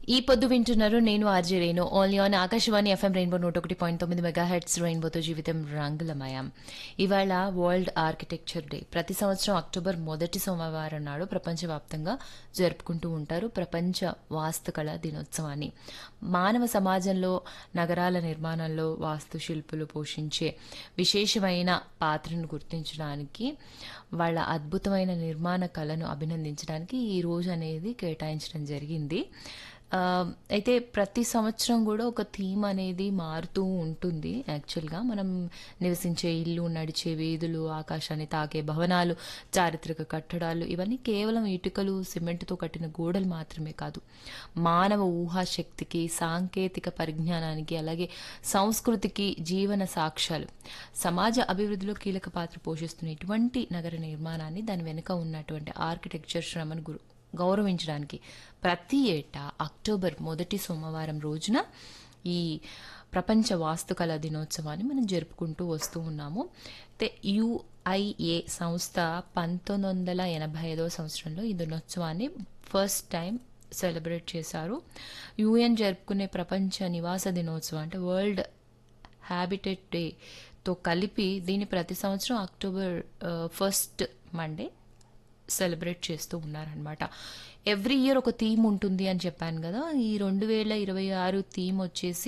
ఈ పొద్దు వింటున్నారు నేను RJ Renu only on Akashvani FM rainbow నూట ఒకటి పాయింట్ తొమ్మిది మెగా హెడ్స్ రెయిన్బోతో జీవితం రంగులమయం ఇవాళ వరల్డ్ ఆర్కిటెక్చర్ డే ప్రతి సంవత్సరం అక్టోబర్ మొదటి సోమవారం నాడు ప్రపంచవ్యాప్తంగా జరుపుకుంటూ ఉంటారు ప్రపంచ వాస్తుకళ దినోత్సవాన్ని మానవ సమాజంలో నగరాల నిర్మాణంలో వాస్తుశిల్పులు పోషించే విశేషమైన పాత్రను గుర్తించడానికి వాళ్ళ అద్భుతమైన నిర్మాణ కళను అభినందించడానికి ఈ రోజు అనేది కేటాయించడం జరిగింది ఆ, అయితే ప్రతి సంవత్సరం కూడా ఒక థీమ్ అనేది మారుతూ ఉంటుంది యాక్చువల్గా మనం నివసించే ఇల్లు నడిచే వీధులు ఆకాశాన్ని తాకే భవనాలు చారిత్రక కట్టడాలు ఇవన్నీ కేవలం ఇటుకలు సిమెంట్తో కట్టిన గోడలు మాత్రమే కాదు మానవ ఊహాశక్తికి సాంకేతిక పరిజ్ఞానానికి అలాగే సంస్కృతికి జీవన సాక్ష్యాలు సమాజ అభివృద్ధిలో కీలక పాత్ర పోషిస్తున్న ఇటువంటి నగర నిర్మాణాన్ని దాని వెనుక ఉన్నటువంటి ఆర్కిటెక్చర్ శ్రమను గురు గౌరవించడానికి ప్రతి ఏటా అక్టోబర్ మొదటి సోమవారం రోజున ఈ ప్రపంచ వాస్తుకళ దినోత్సవాన్ని మనం జరుపుకుంటూ వస్తూ ఉన్నాము అయితే యుఐఏ సంస్థ పంతొమ్మిది వందల ఎనభై ఐదవ సంవత్సరంలో ఈ దినోత్సవాన్ని ఫస్ట్ టైం సెలబ్రేట్ చేశారు యుఎన్ జరుపుకునే ప్రపంచ నివాస దినోత్సవం అంటే వరల్డ్ హ్యాబిటెట్ డేతో కలిపి దీన్ని ప్రతి సంవత్సరం అక్టోబర్ ఫస్ట్ మండే సెలబ్రేట్ చేస్తూ ఉన్నారనమాట ఎవ్రీ ఇయర్ ఒక థీమ్ ఉంటుంది అని చెప్పాను కదా ఈ రెండు వేల ఇరవై ఆరు థీమ్ వచ్చేసి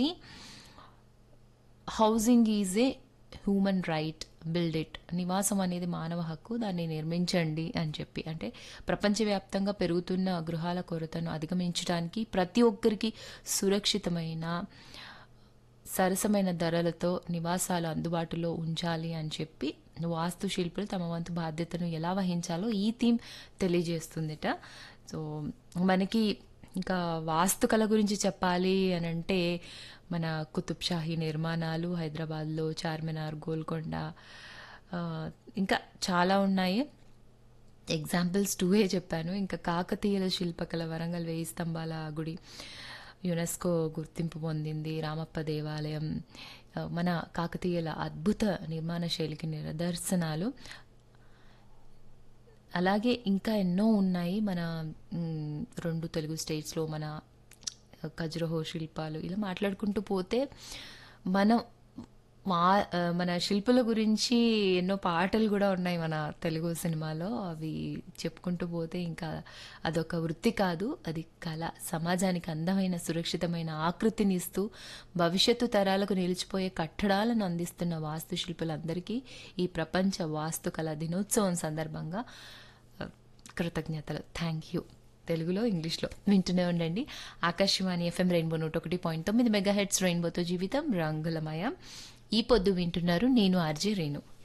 housing is a human right build it నివాసం అనేది మానవ హక్కు దాన్ని నిర్మించండి అని చెప్పి అంటే ప్రపంచవ్యాప్తంగా పెరుగుతున్న గృహాల కొరతను అధిగమించడానికి ప్రతి ఒక్కరికి సురక్షితమైన సరసమైన ధరలతో నివాసాలు అందుబాటులో ఉంచాలి అని చెప్పి వాస్తు శిల్పులు తమ వంతు బాధ్యతను ఎలా వహించాలో ఈ థీమ్ తెలియజేస్తుందిట సో మనకి ఇంకా వాస్తుకళ గురించి చెప్పాలి అని అంటే మన కుతుబ్ షాహీ నిర్మాణాలు హైదరాబాద్లో చార్మినార్ గోల్కొండ ఆ, ఇంకా చాలా ఉన్నాయి ఎగ్జాంపుల్స్ టూవే చెప్పాను ఇంకా కాకతీయుల శిల్పకళ వరంగల్ వేయి స్తంభాల గుడి యునెస్కో గుర్తింపు పొందింది రామప్ప దేవాలయం ఆ, మన కాకతీయుల అద్భుత నిర్మాణ శైలికి నిదర్శనాలు అలాగే ఇంకా ఎన్నో ఉన్నాయి మన మ్, రెండు తెలుగు స్టేట్స్లో మన ఖజురహో శిల్పాలు ఇలా మాట్లాడుకుంటూ పోతే మనం మా ఆ, మన శిల్పుల గురించి ఎన్నో పాటలు కూడా ఉన్నాయి మన తెలుగు సినిమాలో అవి చెప్పుకుంటూ పోతే ఇంకా అదొక వృత్తి కాదు అది కళ సమాజానికి అందమైన సురక్షితమైన ఆకృతిని ఇస్తూ భవిష్యత్తు తరాలకు నిలిచిపోయే కట్టడాలను అందిస్తున్న వాస్తుశిల్పులందరికీ ఈ ప్రపంచ వాస్తుకళ దినోత్సవం సందర్భంగా ఆ, కృతజ్ఞతలు థ్యాంక్ యూ తెలుగులో ఇంగ్లీష్లో వింటూనే ఉండండి ఆకాశవాణి ఎఫ్ఎం రెయిన్బో నూట ఒకటి పాయింట్ తొమ్మిది మెగా హెడ్స్ రెయిన్బోతో జీవితం రంగులమయం ఈ పొద్దు వింటున్నారు నేను ఆర్జే రేణు